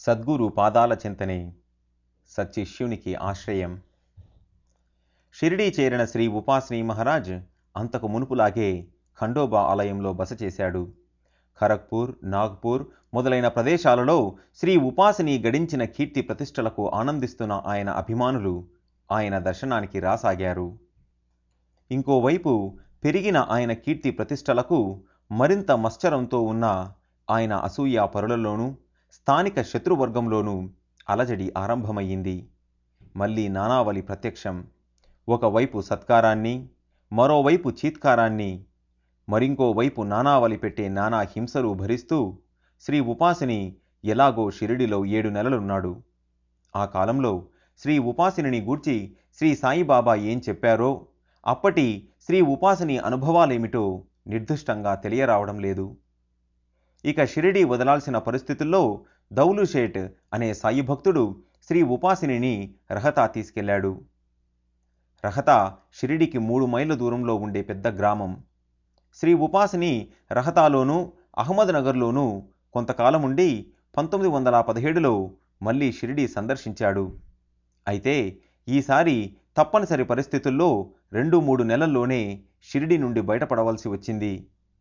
సద్గురు పాదాల చింతనే సచ్చిష్యునికి ఆశ్రయం షిరిడీ చేరిన శ్రీ ఉపాసిని మహారాజ్ అంతకు మునుపులాగే ఖండోబా ఆలయంలో బస చేశాడు ఖరగ్పూర్ నాగ్పూర్ మొదలైన ప్రదేశాలలో శ్రీ ఉపాసిని గడించిన కీర్తి ప్రతిష్టలకు ఆనందిస్తున్న ఆయన అభిమానులు ఆయన దర్శనానికి రాసాగారు ఇంకోవైపు పెరిగిన ఆయన కీర్తి ప్రతిష్టలకు మరింత మశ్చరంతో ఉన్న ఆయన అసూయ పరులలోనూ స్థానిక శత్రువర్గంలోనూ అలజడి ఆరంభమయ్యింది మళ్ళీ నానావలి ప్రత్యక్షం ఒకవైపు సత్కారాన్ని మరోవైపు చీత్కారాన్ని మరింకోవైపు నానావలి పెట్టే నానా హింసలు భరిస్తూ శ్రీ ఉపాసిని ఎలాగో షిరిడిలో ఏడు నెలలున్నాడు ఆ కాలంలో శ్రీ ఉపాసిని గూర్చి శ్రీ సాయిబాబా ఏం చెప్పారో అప్పటి శ్రీ ఉపాసిని అనుభవాలేమిటో నిర్దిష్టంగా తెలియరావడం లేదు ఇక షిరిడి వదలాల్సిన పరిస్థితుల్లో దౌలు షేట్ అనే సాయి భక్తుడు శ్రీ ఉపాసిని రహతా తీసుకెళ్లాడు రహతా షిరిడికి మూడు మైళ్ళ దూరంలో ఉండే పెద్ద గ్రామం శ్రీ ఉపాసిని రహతాలోనూ అహ్మద్నగర్లోనూ కొంతకాలం ఉండి పంతొమ్మిది వందల పదిహేడులో మళ్ళీ షిరిడి సందర్శించాడు అయితే ఈసారి తప్పనిసరి పరిస్థితుల్లో రెండు మూడు నెలల్లోనే షిరిడి నుండి బయటపడవలసి వచ్చింది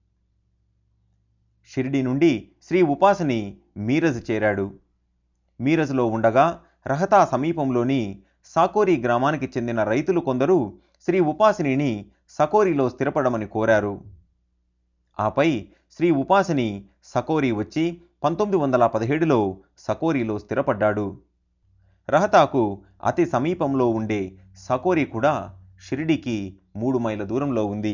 షిరిడి నుండి శ్రీ ఉపాసిని మీరజ్ చేరాడు మీరజ్లో ఉండగా రహతా సమీపంలోని సాకోరి గ్రామానికి చెందిన రైతులు కొందరు శ్రీ ఉపాసిని సకోరిలో స్థిరపడమని కోరారు ఆపై శ్రీ ఉపాసిని సకోరి వచ్చి పంతొమ్మిది వందల పదిహేడులో సకోరిలో స్థిరపడ్డాడు రహతాకు అతి సమీపంలో ఉండే సకోరి కూడా షిరిడికి మూడు మైళ్ళ దూరంలో ఉంది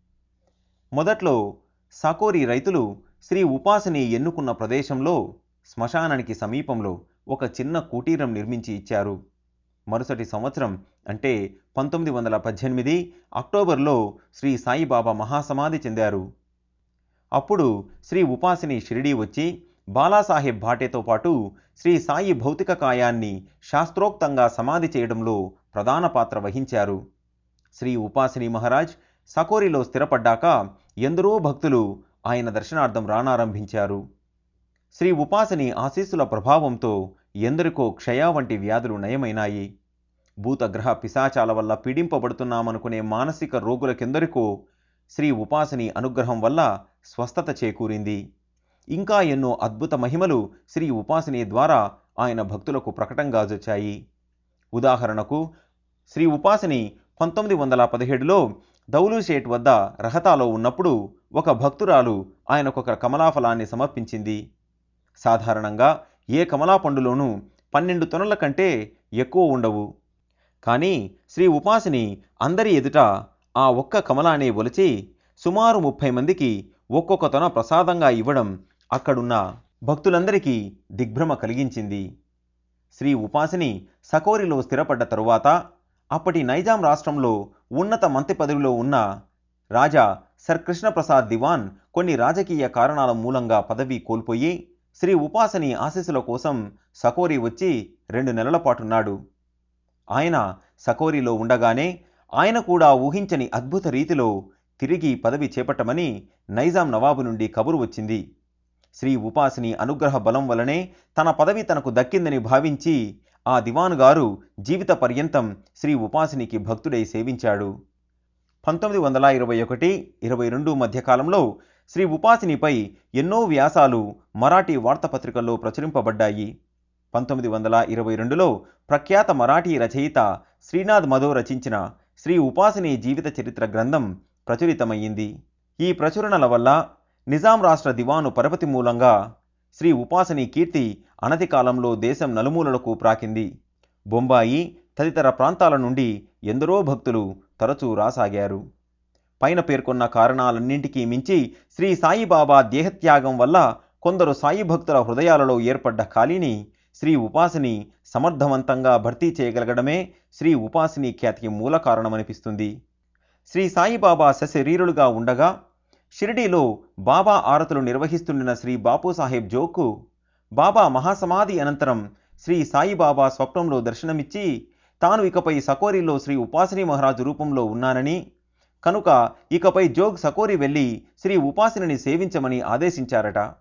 మొదట్లో సకోరి రైతులు శ్రీ ఉపాసిని ఎన్నుకున్న ప్రదేశంలో శ్మశానానికి సమీపంలో ఒక చిన్న కుటీరం నిర్మించి ఇచ్చారు మరుసటి సంవత్సరం అంటే పంతొమ్మిది వందల పద్దెనిమిది అక్టోబర్లో శ్రీ సాయిబాబా మహాసమాధి చెందారు అప్పుడు శ్రీ ఉపాసిని షిరిడి వచ్చి బాలాసాహెబ్ భాటేతో పాటు శ్రీ సాయి భౌతిక కాయాన్ని శాస్త్రోక్తంగా సమాధి చేయడంలో ప్రధాన పాత్ర వహించారు శ్రీ ఉపాసిని మహారాజ్ సకోరిలో స్థిరపడ్డాక ఎందరో భక్తులు ఆయన దర్శనార్థం రానారంభించారు శ్రీ ఉపాసిని ఆశీస్సుల ప్రభావంతో ఎందరికో క్షయ వంటి వ్యాధులు నయమైనాయి భూతగ్రహ పిశాచాల వల్ల పీడింపబడుతున్నామనుకునే మానసిక రోగులకెందరికో శ్రీ ఉపాసిని అనుగ్రహం వల్ల స్వస్థత చేకూరింది ఇంకా ఎన్నో అద్భుత మహిమలు శ్రీ ఉపాసిని ద్వారా ఆయన భక్తులకు ప్రకటంగా జొచ్చాయి ఉదాహరణకు శ్రీ ఉపాసిని పంతొమ్మిది వందల పదిహేడులో దౌలుషేట్ వద్ద రహతాలో ఉన్నప్పుడు ఒక భక్తురాలు ఆయనకొక కమలాఫలాన్ని సమర్పించింది సాధారణంగా ఏ కమలా పండులోనూ పన్నెండు తొనల కంటే ఎక్కువ ఉండవు కానీ శ్రీ ఉపాసిని అందరి ఎదుట ఆ ఒక్క కమలానే ఒలిచి సుమారు ముప్పై మందికి ఒక్కొక్క తొన ప్రసాదంగా ఇవ్వడం అక్కడున్న భక్తులందరికీ దిగ్భ్రమ కలిగించింది శ్రీ ఉపాసిని సకోరిలో స్థిరపడ్డ తరువాత అప్పటి నైజాం రాష్ట్రంలో ఉన్నత మంత్రి పదవిలో ఉన్న రాజా సర్ కృష్ణప్రసాద్ దివాన్ కొన్ని రాజకీయ కారణాల మూలంగా పదవి కోల్పోయి శ్రీ ఉపాసని ఆశీస్సుల కోసం సకోరి వచ్చి రెండు నెలల పాటున్నాడు ఆయన సకోరిలో ఉండగానే ఆయన కూడా ఊహించని అద్భుత రీతిలో తిరిగి పదవి చేపట్టమని నైజాం నవాబు నుండి కబురు వచ్చింది శ్రీ ఉపాసిని అనుగ్రహ బలం వలనే తన పదవి తనకు దక్కిందని భావించి ఆ దివాను గారు జీవిత పర్యంతం శ్రీ ఉపాసినికి భక్తుడై సేవించాడు పంతొమ్మిది వందల ఇరవై ఒకటి ఇరవై రెండు మధ్యకాలంలో శ్రీ ఉపాసినిపై ఎన్నో వ్యాసాలు మరాఠీ వార్తాపత్రికల్లో ప్రచురింపబడ్డాయి పంతొమ్మిది వందల ఇరవై రెండులో ప్రఖ్యాత మరాఠీ రచయిత శ్రీనాథ్ మధో రచించిన శ్రీ ఉపాసిని జీవిత చరిత్ర గ్రంథం ప్రచురితమయ్యింది ఈ ప్రచురణల వల్ల నిజాం రాష్ట్ర దివాను పరపతి మూలంగా శ్రీ ఉపాసిని కీర్తి అనతి కాలంలో దేశం నలుమూలలకు ప్రాకింది బొంబాయి తదితర ప్రాంతాల నుండి ఎందరో భక్తులు తరచూ రాసాగారు పైన పేర్కొన్న కారణాలన్నింటికీ మించి శ్రీ సాయిబాబా దేహత్యాగం వల్ల కొందరు సాయి భక్తుల హృదయాలలో ఏర్పడ్డ ఖాళీని శ్రీ ఉపాసిని సమర్థవంతంగా భర్తీ చేయగలగడమే శ్రీ ఉపాసిని ఖ్యాతికి మూల కారణమనిపిస్తుంది శ్రీ సాయిబాబా సశరీరులుగా ఉండగా షిరిడీలో బాబా ఆరతులు నిర్వహిస్తుండిన శ్రీ బాపు సాహెబ్ జోకు బాబా మహాసమాధి అనంతరం శ్రీ సాయిబాబా స్వప్నంలో దర్శనమిచ్చి తాను ఇకపై సకోరిలో శ్రీ ఉపాసిని మహారాజు రూపంలో ఉన్నానని కనుక ఇకపై జోగ్ సకోరి వెళ్ళి శ్రీ ఉపాసిని సేవించమని ఆదేశించారట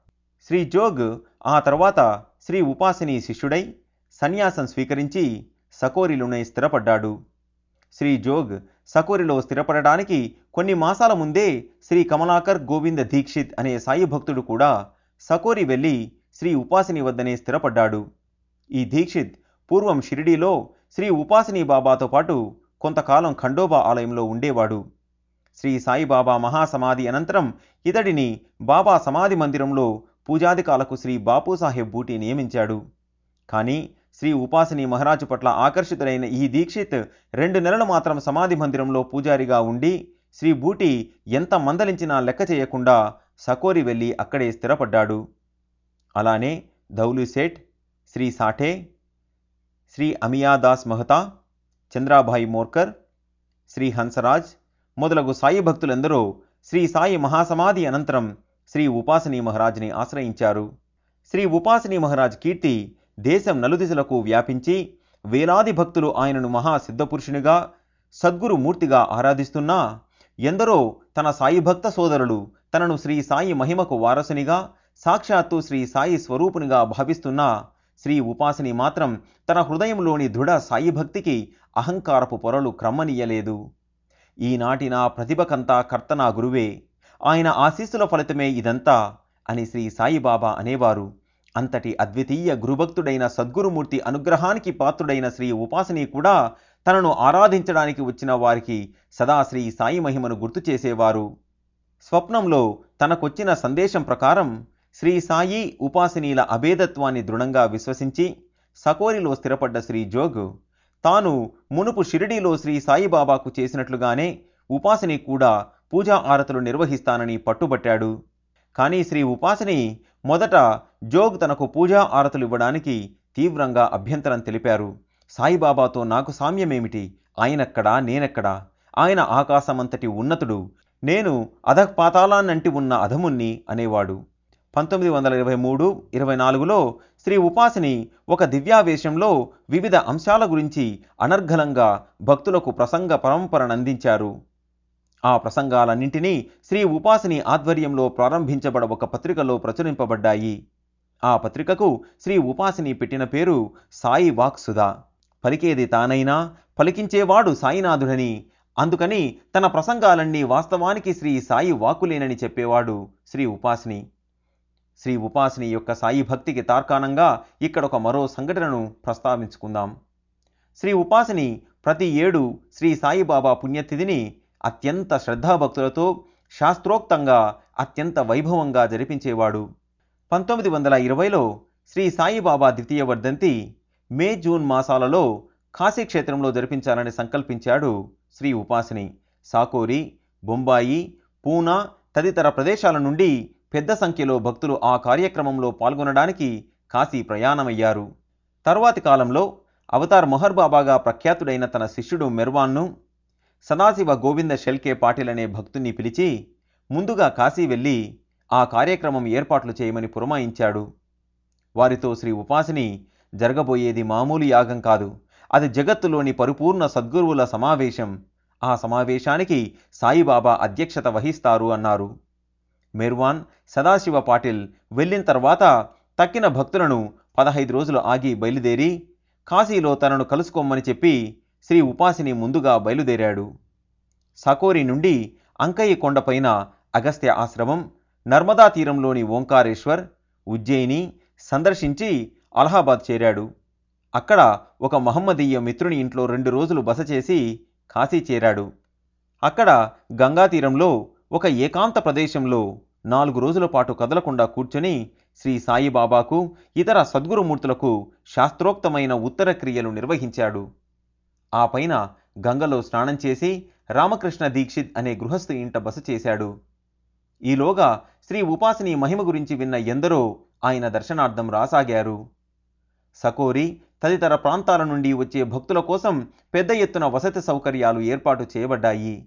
శ్రీ జోగ్ ఆ తర్వాత శ్రీ ఉపాసిని శిష్యుడై సన్యాసం స్వీకరించి సకోరిలోనే స్థిరపడ్డాడు శ్రీ జోగ్ సకోరిలో స్థిరపడడానికి కొన్ని మాసాల ముందే శ్రీ కమలాకర్ గోవింద దీక్షిత్ అనే సాయి భక్తుడు కూడా సకోరి వెళ్ళి శ్రీ ఉపాసిని వద్దనే స్థిరపడ్డాడు ఈ దీక్షిత్ పూర్వం షిరిడీలో శ్రీ ఉపాసిని బాబాతో పాటు కొంతకాలం ఖండోబా ఆలయంలో ఉండేవాడు శ్రీ సాయిబాబా మహాసమాధి అనంతరం ఇతడిని బాబా సమాధి మందిరంలో పూజాధికాలకు శ్రీ బాపూసాహెబ్ బూటి నియమించాడు కానీ శ్రీ ఉపాసిని మహారాజు పట్ల ఆకర్షితుడైన ఈ దీక్షిత్ రెండు నెలలు మాత్రం సమాధి మందిరంలో పూజారిగా ఉండి శ్రీ బూటి ఎంత మందలించినా లెక్క చేయకుండా సకోరి వెళ్ళి అక్కడే స్థిరపడ్డాడు అలానే ధౌలు సేఠ్ శ్రీ సాఠే శ్రీ అమియాదాస్ మహతా చంద్రాభాయి మోర్కర్ శ్రీ హంసరాజ్ మొదలగు సాయి భక్తులందరూ శ్రీ సాయి మహాసమాధి అనంతరం శ్రీ ఉపాసిని మహారాజ్ని ఆశ్రయించారు శ్రీ ఉపాసిని మహారాజ్ కీర్తి దేశం నలుదిశలకు వ్యాపించి వేలాది భక్తులు ఆయనను మహా సిద్ధపురుషునిగా సద్గురు మూర్తిగా ఆరాధిస్తున్నా ఎందరో తన సాయి భక్త సోదరులు తనను శ్రీ సాయి మహిమకు వారసునిగా సాక్షాత్తు శ్రీ సాయి స్వరూపునిగా భావిస్తున్నా శ్రీ ఉపాసిని మాత్రం తన హృదయంలోని దృఢ సాయి భక్తికి అహంకారపు పొరలు క్రమ్మనీయలేదు ఈనాటి నా ప్రతిభకంతా కర్త నా గురువే ఆయన ఆశీస్సుల ఫలితమే ఇదంతా అని శ్రీ సాయిబాబా అనేవారు అంతటి అద్వితీయ గురుభక్తుడైన సద్గురుమూర్తి అనుగ్రహానికి పాత్రుడైన శ్రీ ఉపాసిని కూడా తనను ఆరాధించడానికి వచ్చిన వారికి సదా శ్రీ సాయి మహిమను గుర్తు చేసేవారు స్వప్నంలో తనకొచ్చిన సందేశం ప్రకారం శ్రీ సాయి ఉపాసినీల అభేదత్వాన్ని దృఢంగా విశ్వసించి సకోరిలో స్థిరపడ్డ శ్రీ జోగ్ తాను మునుపు షిరిడీలో శ్రీ సాయిబాబాకు చేసినట్లుగానే ఉపాసిని కూడా పూజా ఆరతులు నిర్వహిస్తానని పట్టుబట్టాడు కానీ శ్రీ ఉపాసిని మొదట జోగ్ తనకు పూజా ఆరతులు ఇవ్వడానికి తీవ్రంగా అభ్యంతరం తెలిపారు సాయిబాబాతో నాకు సామ్యమేమిటి ఆయనెక్కడా నేనెక్కడా ఆయన ఆకాశమంతటి ఉన్నతుడు నేను అధపాతాళాన్నంటి ఉన్న అధముణ్ణి అనేవాడు పంతొమ్మిది వందల ఇరవై మూడు ఇరవై నాలుగులో శ్రీ ఉపాసిని ఒక దివ్యావేశంలో వివిధ అంశాల గురించి అనర్ఘలంగా భక్తులకు ప్రసంగ పరంపరనందించారు ఆ ప్రసంగాలన్నింటినీ శ్రీ ఉపాసిని ఆధ్వర్యంలో ప్రారంభించబడ ఒక పత్రికలో ప్రచురింపబడ్డాయి ఆ పత్రికకు శ్రీ ఉపాసిని పెట్టిన పేరు సాయి వాక్సుధ పలికేది తానైనా పలికించేవాడు సాయినాథుడని అందుకని తన ప్రసంగాలన్నీ వాస్తవానికి శ్రీ సాయి వాకులేనని చెప్పేవాడు శ్రీ ఉపాసిని శ్రీ ఉపాసిని యొక్క సాయి భక్తికి తార్కాణంగా ఇక్కడ ఒక మరో సంఘటనను ప్రస్తావించుకుందాం శ్రీ ఉపాసిని ప్రతి ఏడు శ్రీ సాయిబాబా పుణ్యతిథిని అత్యంత శ్రద్ధాభక్తులతో శాస్త్రోక్తంగా అత్యంత వైభవంగా జరిపించేవాడు పంతొమ్మిది వందల ఇరవైలో శ్రీ సాయిబాబా ద్వితీయ వర్ధంతి మే జూన్ మాసాలలో కాశీక్షేత్రంలో జరిపించాలని సంకల్పించాడు శ్రీ ఉపాసిని సాకోరి బొంబాయి పూనా తదితర ప్రదేశాల నుండి పెద్ద సంఖ్యలో భక్తులు ఆ కార్యక్రమంలో పాల్గొనడానికి కాశీ ప్రయాణమయ్యారు తరువాతి కాలంలో అవతార్ మొహర్ బాబాగా ప్రఖ్యాతుడైన తన శిష్యుడు మెర్వాన్ను సదాశివ గోవింద షెల్కే పాటిల్ అనే భక్తుని పిలిచి ముందుగా కాశీ వెళ్ళి ఆ కార్యక్రమం ఏర్పాట్లు చేయమని పురమాయించాడు వారితో శ్రీ ఉపాసిని జరగబోయేది మామూలు యాగం కాదు అది జగత్తులోని పరిపూర్ణ సద్గురువుల సమావేశం ఆ సమావేశానికి సాయిబాబా అధ్యక్షత వహిస్తారు అన్నారు మెర్వాన్ సదాశివ పాటిల్ వెళ్ళిన తర్వాత తక్కిన భక్తులను పదహైదు రోజులు ఆగి బయలుదేరి కాశీలో తనను కలుసుకోమని చెప్పి శ్రీ ఉపాసిని ముందుగా బయలుదేరాడు సకోరి నుండి అంకయ్య కొండపైన అగస్త్య ఆశ్రమం నర్మదా తీరంలోని ఓంకారేశ్వర్ ఉజ్జయిని సందర్శించి అలహాబాద్ చేరాడు అక్కడ ఒక మహమ్మదీయ మిత్రుని ఇంట్లో రెండు రోజులు బస చేసి కాశీ చేరాడు అక్కడ గంగా తీరంలో ఒక ఏకాంత ప్రదేశంలో నాలుగు రోజుల పాటు కదలకుండా కూర్చొని శ్రీ సాయిబాబాకు ఇతర సద్గురుమూర్తులకు శాస్త్రోక్తమైన ఉత్తర క్రియలు నిర్వహించాడు ఆ పైన గంగలో స్నానం చేసి రామకృష్ణ దీక్షిత్ అనే గృహస్థు ఇంట బస చేశాడు ఈలోగా శ్రీ ఉపాసిని మహిమ గురించి విన్న ఎందరో ఆయన దర్శనార్థం రాసాగారు సకోరి తదితర ప్రాంతాల నుండి వచ్చే భక్తుల కోసం పెద్ద ఎత్తున వసతి సౌకర్యాలు ఏర్పాటు చేయబడ్డాయి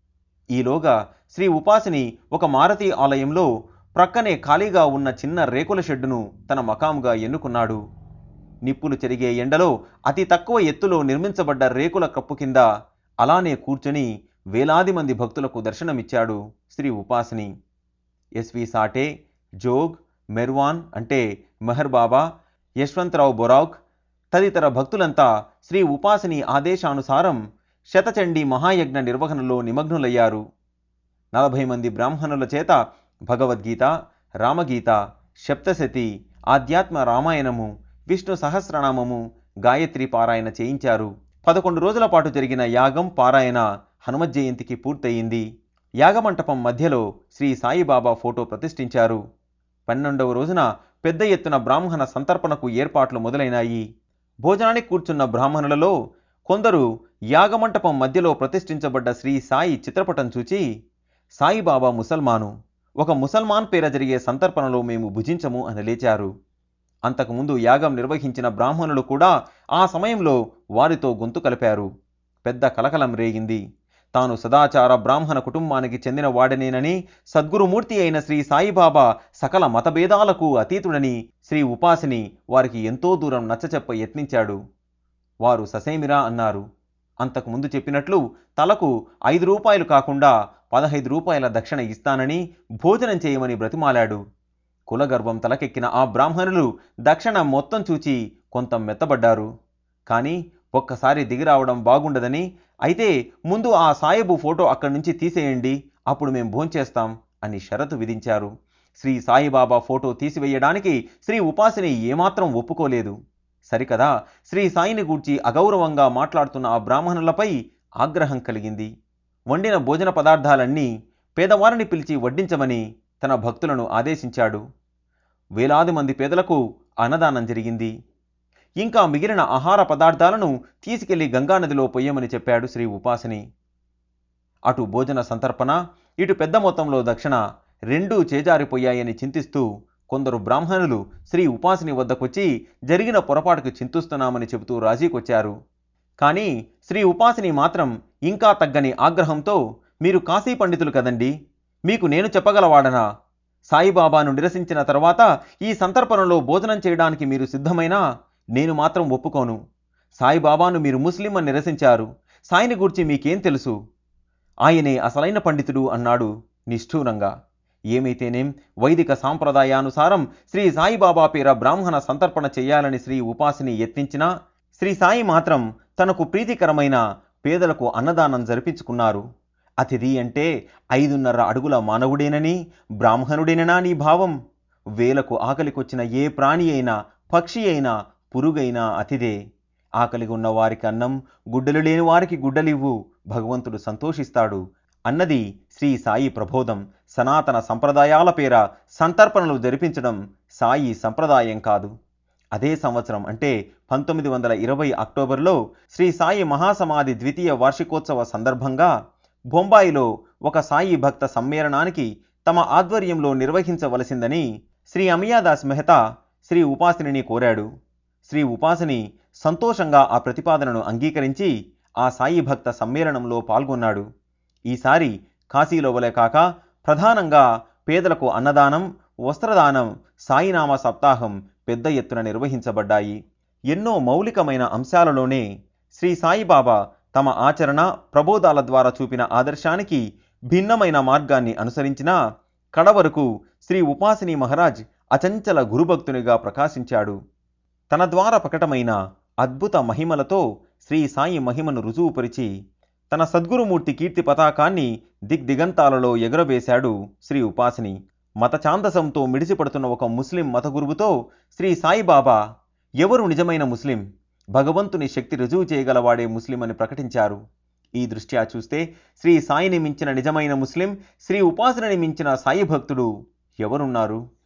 ఈలోగా శ్రీ ఉపాసిని ఒక మారతి ఆలయంలో ప్రక్కనే ఖాళీగా ఉన్న చిన్న రేకుల షెడ్డును తన మకాముగా ఎన్నుకున్నాడు నిప్పులు చెరిగే ఎండలో అతి తక్కువ ఎత్తులో నిర్మించబడ్డ రేకుల కప్పు కింద అలానే కూర్చొని వేలాది మంది భక్తులకు దర్శనమిచ్చాడు శ్రీ ఉపాసిని ఎస్వి సాటే జోగ్ మెర్వాన్ అంటే మెహర్ బాబా యశ్వంతరావు బొరాక్ తదితర భక్తులంతా శ్రీ ఉపాసిని ఆదేశానుసారం శతచండీ మహాయజ్ఞ నిర్వహణలో నిమగ్నులయ్యారు నలభై మంది బ్రాహ్మణుల చేత భగవద్గీత రామగీత సప్తశతి ఆధ్యాత్మ రామాయణము విష్ణు సహస్రనామము గాయత్రి పారాయణ చేయించారు పదకొండు రోజుల పాటు జరిగిన యాగం పారాయణ హనుమత్ జయంతికి పూర్తయింది యాగమంటపం మధ్యలో శ్రీ సాయిబాబా ఫోటో ప్రతిష్ఠించారు పన్నెండవ రోజున పెద్ద ఎత్తున బ్రాహ్మణ సంతర్పణకు ఏర్పాట్లు మొదలైనాయి భోజనానికి కూర్చున్న బ్రాహ్మణులలో కొందరు యాగమంటపం మధ్యలో ప్రతిష్ఠించబడ్డ శ్రీ సాయి చిత్రపటం చూచి సాయిబాబా ముసల్మాను ఒక ముసల్మాన్ పేర జరిగే సంతర్పణలో మేము భుజించము అని లేచారు అంతకుముందు యాగం నిర్వహించిన బ్రాహ్మణులు కూడా ఆ సమయంలో వారితో గొంతు కలిపారు పెద్ద కలకలం రేగింది తాను సదాచార బ్రాహ్మణ కుటుంబానికి చెందిన వాడనేనని సద్గురుమూర్తి అయిన శ్రీ సాయిబాబా సకల మతభేదాలకు అతీతుడని శ్రీ ఉపాసిని వారికి ఎంతో దూరం నచ్చచెప్ప యత్నించాడు వారు ససేమిరా అన్నారు అంతకుముందు చెప్పినట్లు తలకు ఐదు రూపాయలు కాకుండా పదహైదు రూపాయల దక్షిణ ఇస్తానని భోజనం చేయమని బ్రతిమాలాడు కులగర్వం తలకెక్కిన ఆ బ్రాహ్మణులు దక్షిణ మొత్తం చూచి కొంత మెత్తబడ్డారు కానీ ఒక్కసారి దిగిరావడం బాగుండదని అయితే ముందు ఆ సాయబు ఫోటో అక్కడి నుంచి తీసేయండి అప్పుడు మేము భోంచేస్తాం అని షరతు విధించారు శ్రీ సాయిబాబా ఫోటో తీసివేయడానికి శ్రీ ఉపాసిని ఏమాత్రం ఒప్పుకోలేదు సరికదా శ్రీ సాయిని గూర్చి అగౌరవంగా మాట్లాడుతున్న ఆ బ్రాహ్మణులపై ఆగ్రహం కలిగింది వండిన భోజన పదార్థాలన్నీ పేదవారిని పిలిచి వడ్డించమని తన భక్తులను ఆదేశించాడు వేలాది మంది పేదలకు అన్నదానం జరిగింది ఇంకా మిగిలిన ఆహార పదార్థాలను తీసుకెళ్లి గంగానదిలో పొయ్యమని చెప్పాడు శ్రీ ఉపాసిని అటు భోజన సంతర్పణ ఇటు పెద్ద మొత్తంలో దక్షిణ రెండూ చేజారిపోయాయని చింతిస్తూ కొందరు బ్రాహ్మణులు శ్రీ ఉపాసిని వద్దకొచ్చి జరిగిన పొరపాటుకు చింతిస్తున్నామని చెబుతూ రాజీకొచ్చారు కానీ శ్రీ ఉపాసిని మాత్రం ఇంకా తగ్గని ఆగ్రహంతో మీరు కాశీ పండితులు కదండి మీకు నేను చెప్పగలవాడనా సాయిబాబాను నిరసించిన తర్వాత ఈ సంతర్పణలో భోజనం చేయడానికి మీరు సిద్ధమైనా నేను మాత్రం ఒప్పుకోను సాయిబాబాను మీరు ముస్లిం అని నిరసించారు సాయిని గూర్చి మీకేం తెలుసు ఆయనే అసలైన పండితుడు అన్నాడు నిష్ఠూరంగా ఏమైతేనేం వైదిక సాంప్రదాయానుసారం శ్రీ సాయిబాబా పేర బ్రాహ్మణ సంతర్పణ చేయాలని శ్రీ ఉపాసిని యత్నించినా శ్రీ సాయి మాత్రం తనకు ప్రీతికరమైన పేదలకు అన్నదానం జరిపించుకున్నారు అతిథి అంటే ఐదున్నర అడుగుల మానవుడేనని బ్రాహ్మణుడేననా నీ భావం వేలకు ఆకలికొచ్చిన ఏ ప్రాణి అయినా పక్షి అయినా పురుగైనా అతిథే ఆకలిగా ఉన్న వారికి అన్నం గుడ్డలు లేని వారికి గుడ్డలివ్వు భగవంతుడు సంతోషిస్తాడు అన్నది శ్రీ సాయి ప్రబోధం సనాతన సంప్రదాయాల పేర సంతర్పణలు జరిపించడం సాయి సంప్రదాయం కాదు అదే సంవత్సరం అంటే పంతొమ్మిది వందల ఇరవై అక్టోబర్లో శ్రీ సాయి మహాసమాధి ద్వితీయ వార్షికోత్సవ సందర్భంగా బొంబాయిలో ఒక సాయి భక్త సమ్మేళనానికి తమ ఆధ్వర్యంలో నిర్వహించవలసిందని శ్రీ అమియాదాస్ మెహతా శ్రీ ఉపాసిని కోరాడు శ్రీ ఉపాసిని సంతోషంగా ఆ ప్రతిపాదనను అంగీకరించి ఆ సాయి భక్త సమ్మేళనంలో పాల్గొన్నాడు ఈసారి కాశీలో వలె కాక ప్రధానంగా పేదలకు అన్నదానం వస్త్రదానం సాయినామ సప్తాహం పెద్ద ఎత్తున నిర్వహించబడ్డాయి ఎన్నో మౌలికమైన అంశాలలోనే శ్రీ సాయిబాబా తమ ఆచరణ ప్రబోధాల ద్వారా చూపిన ఆదర్శానికి భిన్నమైన మార్గాన్ని అనుసరించినా కడవరకు శ్రీ ఉపాసిని మహారాజ్ అచంచల గురుభక్తునిగా ప్రకాశించాడు తన ద్వారా ప్రకటమైన అద్భుత మహిమలతో శ్రీ సాయి మహిమను రుజువుపరిచి తన సద్గురుమూర్తి కీర్తి పతాకాన్ని దిగ్దిగంతాలలో ఎగురవేశాడు శ్రీ ఉపాసిని మత ఛాందసంతో మిడిసిపడుతున్న ఒక ముస్లిం మత గురువుతో శ్రీ సాయిబాబా ఎవరు నిజమైన ముస్లిం భగవంతుని శక్తి రుజువు చేయగలవాడే ముస్లిం అని ప్రకటించారు ఈ దృష్ట్యా చూస్తే శ్రీ సాయిని మించిన నిజమైన ముస్లిం శ్రీ ఉపాసనని మించిన సాయి భక్తుడు ఎవరున్నారు